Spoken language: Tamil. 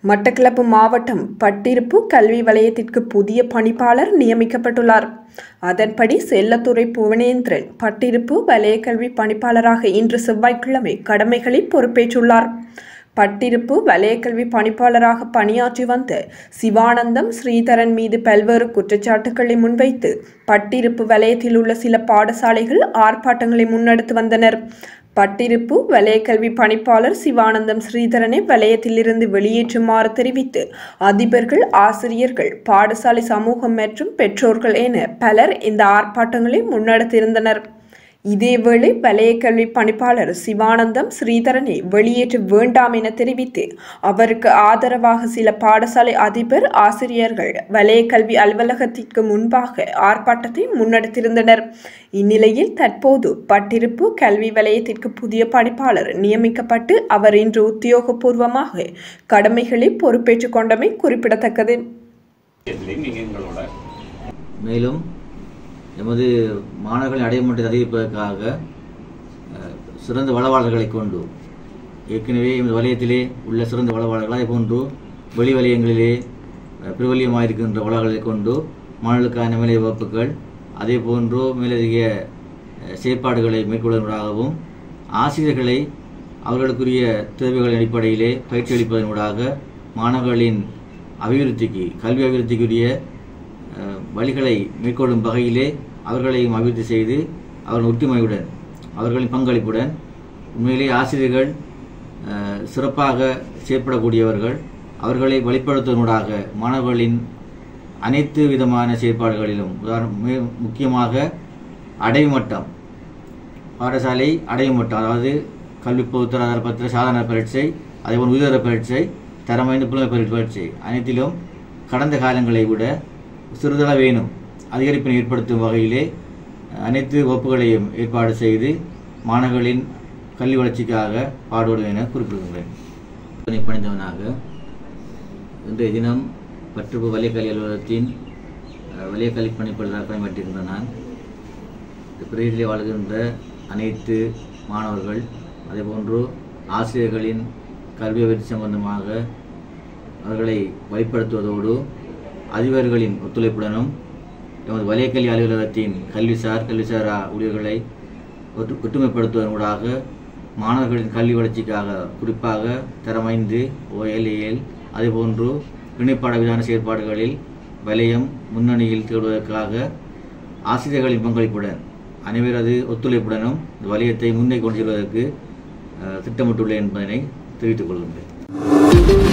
மட்டக்களப்பு மாவட்டம் பட்டிருப்பு கல்வி வலயத்திற்கு புதிய பணிப்பாளர் நியமிக்கப்பட்டுள்ளார் அதன்படி செல்லத்துறை புவனேந்திரன் பட்டிருப்பு வலய கல்வி பணிப்பாளராக இன்று செவ்வாய்க்கிழமை கடமைகளை பொறுப்பேற்றுள்ளார் பட்டிருப்பு வலயக்கல்வி பணிப்பாளராக பணியாற்றி வந்த சிவானந்தம் ஸ்ரீதரன் மீது பல்வேறு குற்றச்சாட்டுகளை முன்வைத்து பட்டிருப்பு வலயத்தில் உள்ள சில பாடசாலைகள் ஆர்ப்பாட்டங்களை முன்னெடுத்து வந்தனர் பட்டிருப்பு வலயக்கல்வி பணிப்பாளர் சிவானந்தம் ஸ்ரீதரனை வலயத்திலிருந்து வெளியேற்றுமாறு தெரிவித்து அதிபர்கள் ஆசிரியர்கள் பாடசாலை சமூகம் மற்றும் பெற்றோர்கள் என பலர் இந்த ஆர்ப்பாட்டங்களை முன்னெடுத்திருந்தனர் இதேவேளை வலயக்கல்வி பணிப்பாளர் சிவானந்தம் ஸ்ரீதரனை வெளியேற்ற வேண்டாம் என தெரிவித்து அவருக்கு ஆதரவாக சில பாடசாலை அதிபர் ஆசிரியர்கள் வலயக்கல்வி அலுவலகத்திற்கு முன்பாக ஆர்ப்பாட்டத்தை முன்னெடுத்திருந்தனர் இந்நிலையில் தற்போது பட்டிருப்பு கல்வி வலயத்திற்கு புதிய பணிப்பாளர் நியமிக்கப்பட்டு அவர் இன்று உத்தியோகபூர்வமாக கடமைகளை பொறுப்பேற்றுக் கொண்டமை குறிப்பிடத்தக்கது விஷயத்திலையும் நீங்க எங்களோட மேலும் எமது மாணவர்களின் அடைமுறை அதிகரிப்பதற்காக அஹ், சிறந்த வளவாளர்களை கொண்டு ஏற்கனவே எமது வலயத்திலே உள்ள சிறந்த வளவாளர்கள் அதே போன்று வெளி வலயங்களிலே அஹ், பிரபல்யமாயிருக்கின்ற வளங்களை கொண்டு மாணவர்களுக்கான மேலை வகுப்புகள் அதே போன்று மேலதிக அஹ், செயற்பாடுகளை மேற்கொள்வதற்காகவும் ஆசிரியர்களை அவர்களுக்குரிய தேவைகளின் அடிப்படையிலே பயிற்சி அளிப்பதனூடாக மாணவர்களின் அபிவிருத்திக்கு கல்வி அபிவிருத்திக்குரிய அஹ், வழிகளை மேற்கொள்ளும் வகையிலே அவர்களையும் அபிவிருத்தி செய்து அவர்கள் ஒற்றுமையுடன் அவர்களின் பங்களிப்புடன் உண்மையிலே ஆசிரியர்கள் அஹ், சிறப்பாக செயற்படக்கூடியவர்கள் அவர்களை வழிப்படுத்துவதனூடாக மாணவர்களின் அனைத்து விதமான செயற்பாடுகளிலும் உதாரணம் மு- முக்கியமாக அடைமட்டம் பாடசாலை அடையும் மட்டம் அதாவது கல்வி பொதுத்தர பத்திர சாதாரண பரீட்சை அதேபோல் உயர்தர பரீட்சை தரமைந்த புலமை பரீட்சை அனைத்திலும் கடந்த காலங்களை விட சிறிதளவேனும் அதிகரிப்பினை ஏற்படுத்தும் வகையிலே அனைத்து வகுப்புகளையும் ஏற்பாடு செய்து மாணவர்களின் கல்வி வளர்ச்சிக்காக பாடுபடும் என குறிப்பிடுகின்றேன் பணி பணிந்தவனாக இன்றைய தினம் பற்றுப்பு வலியக்கல்வி அலுவலகத்தின் அஹ், வலியக்கல்வி பணிப்பாளராக பணியாற்றுகின்ற நான் இந்த பிரதேசத்தில் வாழ்கின்ற அனைத்து மாணவர்கள் அதேபோன்று ஆசிரியர்களின் கல்வி அபிவிருத்தி சம்பந்தமாக அவர்களை வழிப்படுத்துவதோடு அதிபர்களின் ஒத்துழைப்புடனும் எமது வலயக்கல்வி அலுவலகத்தின் கல்விசார் கல்விசாரா ஊழியர்களை ஒற்று ஒற்றுமைப்படுத்துவதனூடாக மாணவர்களின் கல்வி வளர்ச்சிக்காக குறிப்பாக தரமைந்து ஓஎல்ஏஎல் அதேபோன்று இணைப்பாட விதான செயற்பாடுகளில் வலயம் முன்னணியில் தேடுவதற்காக ஆசிரியர்களின் பங்களிப்புடன் அனைவரது ஒத்துழைப்புடனும் இந்த வலயத்தை முன்னே கொண்டு செல்வதற்கு அஹ், திட்டமிட்டுள்ளேன் என்பதனை தெரிவித்துக் கொள்கின்றேன்